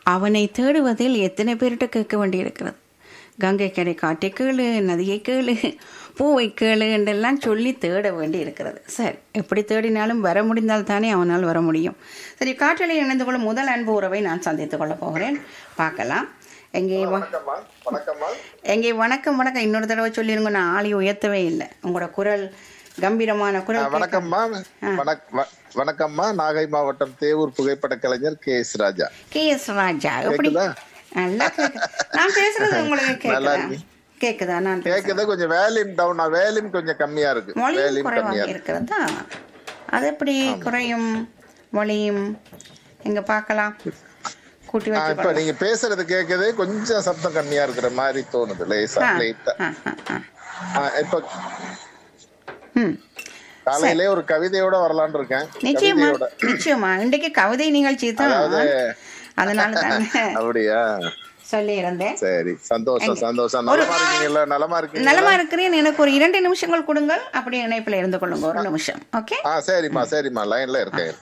அவனை தேடுவதில் எத்தனை பேர்கிட்ட கேட்க வேண்டியிருக்கிறது கங்கை கரை காட்டை கேளு நதியை கேளு பூவை கேளு என்றெல்லாம் சொல்லி தேட வேண்டி இருக்கிறது சரி எப்படி தேடினாலும் வர முடிந்தால் தானே அவனால் வர முடியும் சரி காற்றலை இணைந்து கொள்ளும் முதல் அன்பு உறவை நான் சந்தித்துக் கொள்ளப் போகிறேன் பார்க்கலாம் எங்கே வா வணக்கம்மா வணக்கம்மா எங்கே வணக்கம் வணக்கம் இன்னொரு தடவை சொல்லிருங்க நான் ஆளி உயர்த்தவே இல்லை உங்களோட குரல் கம்பீரமான ஆ, குரல் கேட்க- வணக்கம்மா வணக்- வ- வணக்கம்மா நாகை மாவட்டம் தேவூர் புகைப்பட கலைஞர் K S Raja K S Raja எப்படி கேக்குதா? நல்லா கேக்கு- நான் பேசுறது உங்களுக்கு நல்லா கேக்குதா இருக்கு. கேக்குதா நான் பேசுறது? கேக்குது கொஞ்சம் வேலின் டவுனா வேலின் கொஞ்சம் கம்மியா இருக்கு மொழியும் வேலின் கம்மியா குறைவாக இருக்கு இருக்கிறதா அது எப்படி குறையும் மொழியும் எங்க பார்க்கலாம் கூட்டி ஆ, வச்சு இப்ப நீங்க பேசுறது கேக்குது கொஞ்சம் சத்தம் கம்மியா இருக்கிற மாதிரி தோணுது லேசா ஆ, லேட்டா ஆ, ஆ, ஆ. ஆ, இப்ப ம் காலையிலே ஒரு கவிதையோட வரலாம்னு இருக்கேன் நிச்சயமா கவிதையோட நிச்சயமா இன்றைக்கு கவிதை நிகழ்ச்சி தான் அதனால தான் அப்படியா சொல்லி இருந்தேன் சரி சந்தோஷம் சந்தோஷம் நலமா இருக்கீங்கல்ல நலமா இருக்கீங்க நலமா இருக்கிறேன் எனக்கு ஒரு இரண்டு நிமிஷங்கள் கொடுங்கள் அப்படியே இணைப்பில் இருந்து கொள்ளுங்க ஒரு நிமிஷம் ஓகே ஆ சரிம்மா சரிம்மா லைன்ல இருக்கேன்